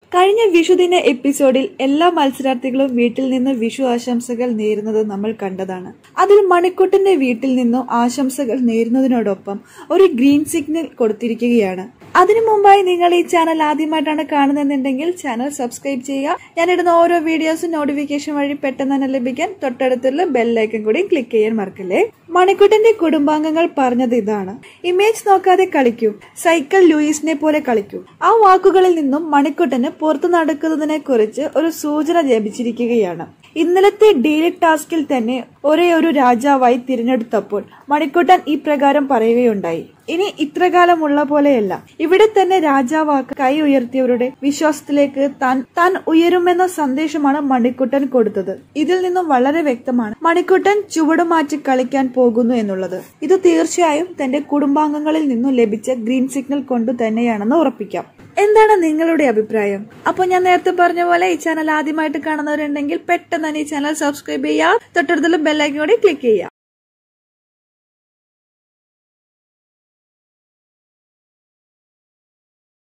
കഴിഞ്ഞ വിഷുദിന എപ്പിസോഡിൽ എല്ലാ മത്സരാർത്ഥികളും വീട്ടിൽ നിന്ന് വിഷു ആശംസകൾ നേരുന്നത് നമ്മൾ കണ്ടതാണ് അതിൽ മണിക്കുട്ടന്റെ വീട്ടിൽ നിന്നും ആശംസകൾ നേരുന്നതിനോടൊപ്പം ഒരു ഗ്രീൻ സിഗ്നൽ കൊടുത്തിരിക്കുകയാണ് അതിനു മുമ്പായി നിങ്ങൾ ഈ ചാനൽ ആദ്യമായിട്ടാണ് കാണുന്നതെന്നുണ്ടെങ്കിൽ ചാനൽ സബ്സ്ക്രൈബ് ചെയ്യുക ഞാനിടുന്ന ഓരോ വീഡിയോസും നോട്ടിഫിക്കേഷൻ വഴി പെട്ടെന്ന് തന്നെ ലഭിക്കാൻ തൊട്ടടുത്തുള്ള ബെല്ലൈക്കൻ കൂടി ക്ലിക്ക് ചെയ്യാൻ മറക്കല്ലേ മണിക്കുട്ടന്റെ കുടുംബാംഗങ്ങൾ പറഞ്ഞത് ഇതാണ് ഇമേജ് നോക്കാതെ കളിക്കൂ സൈക്കിൾ ലൂയിസിനെ പോലെ കളിക്കൂ ആ വാക്കുകളിൽ നിന്നും മണിക്കുട്ടന് പുറത്തു നടക്കുന്നതിനെ കുറിച്ച് ഒരു സൂചന ലഭിച്ചിരിക്കുകയാണ് ഇന്നലത്തെ ഡെയിലി ടാസ്കിൽ തന്നെ ഒരേ ഒരു രാജാവായി തിരഞ്ഞെടുത്തപ്പോൾ മണിക്കുട്ടൻ ഈ പ്രകാരം പറയുകയുണ്ടായി ഇനി ഇത്രകാലമുള്ള പോലെയല്ല ഇവിടെ തന്നെ രാജാവാക്ക് കൈ ഉയർത്തിയവരുടെ വിശ്വാസത്തിലേക്ക് താൻ താൻ ഉയരുമെന്ന സന്ദേശമാണ് മണിക്കുട്ടൻ കൊടുത്തത് ഇതിൽ നിന്നും വളരെ വ്യക്തമാണ് മണിക്കുട്ടൻ ചുവടുമാറ്റി കളിക്കാൻ പോകുന്നു എന്നുള്ളത് ഇത് തീർച്ചയായും തന്റെ കുടുംബാംഗങ്ങളിൽ നിന്നും ലഭിച്ച ഗ്രീൻ സിഗ്നൽ കൊണ്ട് തന്നെയാണെന്ന് ഉറപ്പിക്കാം എന്താണ് നിങ്ങളുടെ അഭിപ്രായം അപ്പോൾ ഞാൻ നേരത്തെ പറഞ്ഞ പോലെ ഈ ചാനൽ ആദ്യമായിട്ട് കാണുന്നവരുണ്ടെങ്കിൽ പെട്ടെന്ന് തന്നെ ഈ ചാനൽ സബ്സ്ക്രൈബ് ചെയ്യുക തൊട്ടടുത്തുള്ള ബെല്ലൈക്കൻ കൂടി ക്ലിക്ക് ചെയ്യുക